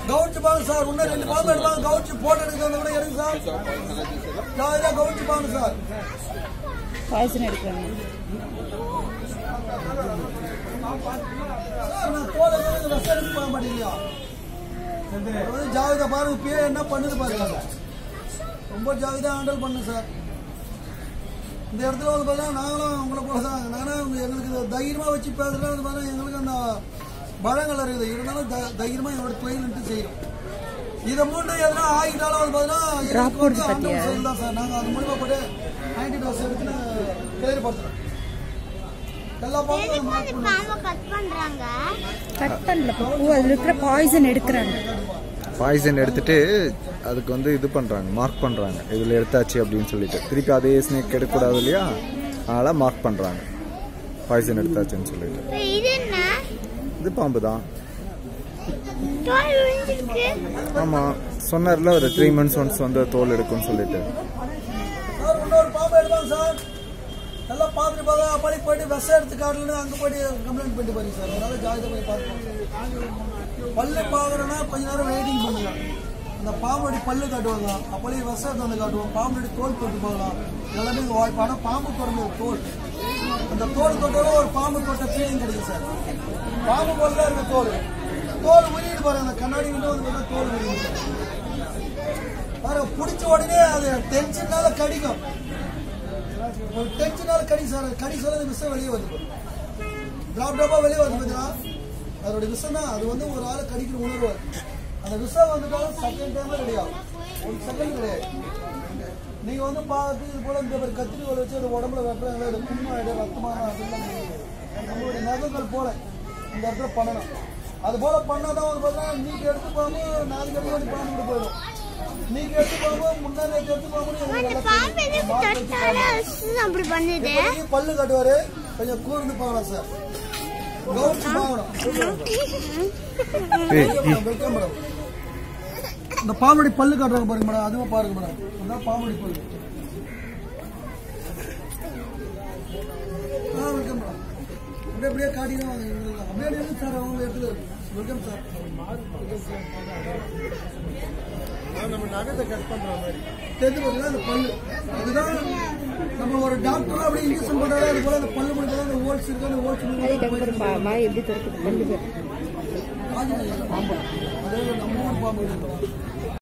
கவுச்சு பாருங்க சார் இன்னும் ரெண்டு பாம்பு எடுப்பாங்க கவுச்சு போட்டோ எடுக்கிறத விட எடுங்க சார் ஜாலியாக கவுச்சு பாருங்க சார் பாய்சன் எடுக்கிறாங்க சார் நான் தோலை வந்து ரசம் எடுத்து போக மாட்டேங்கலையா வந்து ஜாகிரதா பாருங்க பேர் என்ன பண்ணுது பாருங்க ரொம்ப ஜாகிரதா ஹேண்டில் பண்ணு சார் இந்த இடத்துல வந்து பார்த்தீங்கன்னா நாங்களும் உங்களை போல தான் நானும் உங்க- எங்களுக்கு இது தைரியமா வச்சு பேசுறது வந்து பார்த்தீங்கன்னா எங்களுக்கு அந்த பலங்கள் இருக்குது இருந்தாலும் த- தைரியமா எங்களோட தொழில்ன்ட்டு செய்யறோம் இதை மூன்று எதனா ஆகிட்டாலும் வந்து பார்த்தீங்கன்னா எங்களுக்கு வந்து போடுது பாத்தியா? ஆண்டவன் செயல் தான் சார் நாங்கள் அது மூலியமா போட்டு நைன்டி டோஸ் எடுத்து கிளியர் படுத்துறோம் எல்லா பாம்பும் மார்க் பண்ணுவோம் பாம்பை கட் பண்றாங்க கட் பண்ணல பூ அதில் இருக்கிற பாய்சன் எடுக்கிறாங்க பாய்சன் எடுத்துட்டு அதுக்கு வந்து இது பண்றாங்க மார்க் பண்றாங்க இதுல எடுத்தாச்சு அப்படின்னு சொல்லிட்டு திருப்பி அதே ஸ்னேக் எடுக்கக்கூடாது இல்லையா அதனால மார்க் பண்றாங்க பாய்சன் எடுத்தாச்சுன்னு சொல்லிட்டு இப்ப இது என்ன இது பாம்பு தான் தோல் விழுந்திருக்கு ஆமா சொன்னார்ல ஒரு த்ரீ மந்த்ஸ் ஒன்ஸ் வந்து தோல் எடுக்கும்னு சொல்லிட்டு சார் இன்னொரு பாம்பு எடுப்பாங்க சார் நல்லா பார்த்துட்டு பார்த்தா படி போயிட்டு விஷம் எடுத்து காட்டலன்னு அங்கே போயிட்டு கம்ப்ளைண்ட் பண்ணிட்டு போறீங்க சார் அதனால ஜாகிரதை போய் பார்க்கணும் பல்லு பார்க்குறோன்னா கொஞ்ச நேரம் வெயிட்டிங் பண்ணுங்க அந்த பாம்புடி பல்லு காட்டுவாங்க அப்படியே விஷம் எடுத்து வந்து காட்டுவோம் பாம்புடி தோல் தொட்டு போகலாம் எல்லாமே இங்கே வாய்ப்பு ஆனால் பாம்பு தொடர்ந்து தோல் அந்த தோல் தொட்டாலும் ஒரு பாம்பு தொட்ட ஃபீலிங் கிடைக்கும் சார் பாம்பு போல தான் இருக்க தோல் தோல் உரியிட்டு பாருங்க அந்த கண்ணாடி விட்டு வந்து பார்த்தா தோல் உரியுது பாருங்க பிடிச்ச உடனே அது டென்ஷன்னால கடிக்கும் ஒரு டென்ஷனால கடி சார் கடி சொல்ல அந்த விஷம் வெளியே வந்து டிராப் டிராப்பா வெளியே வந்து பார்த்தீங்கன்னா அதோட விஷம் தான் அது வந்து ஒரு ஆளை கடிக்கிற உணர்வு அந்த விஷம் வந்துட்டாலும் செகண்ட் டைம்ல ரெடி ஆகும் ஒரு செகண்ட் கிடையாது நீங்க வந்து பார்த்து இது போல இந்த மாதிரி கத்திரிக்கோல் வச்சு அது உடம்புல வெட்டுறாங்களே அது புண்ணாயிடும் ரத்தமான அதெல்லாம் கிடையாது. நம்மளுடைய நகங்கள் போல இந்த இடத்துல பண்ணணும் அது போல பண்ணாதான் வந்து பார்த்தீங்கன்னா நீங்க எடுத்து போகும்போது நாளைக்கு அடி ஓடி பாம்பு கூட போயிடும் நீங்க எடுத்து போகும்போது முன்னாடி எடுத்து போகும்போது அந்த உங்களுக்கு பாம்பு எதுக்கு தொட்டாலே அது அப்படி பண்ணுது இப்போதைக்கு பல்லு கட்டுவாரு கொஞ்சம் கூர்ந்து பார்க்கலாம் சார் கவுச்சு பார்க்கணும் ஏய், வெல்கம் மேடம் இந்த பாம்படி பல்லு காட்டுறாங்க பாருங்க மேடம் அதுவும் பாருங்க மேடம் அதான் பாம்படி பல்லு ஆ வெல்கம் மேடம் அப்படியே அப்படியே காட்டினா வாங்க எங்களுக்கு அப்படியே இருக்கு சார் அவங்க இடத்துல இருக்கு வெல்கம் சார் நம்ம நகத்தை கட் பண்ற மாதிரி தெரிஞ்சு பார்த்தீங்கன்னா அந்த பல்லு அதுதான் நம்ம ஒரு டாக்டர் அப்படி இன்ஜெக்ஷன் பண்றாரு அது போல அந்த பல்லு முடிஞ்சா அந்த ஹோல்ஸ் இருக்கு அந்த ஹோல்ஸ் வாய் எப்படி திறக்குது பல்லு பேர் பாம்பு அது நம்ம ஊர் பாம்பு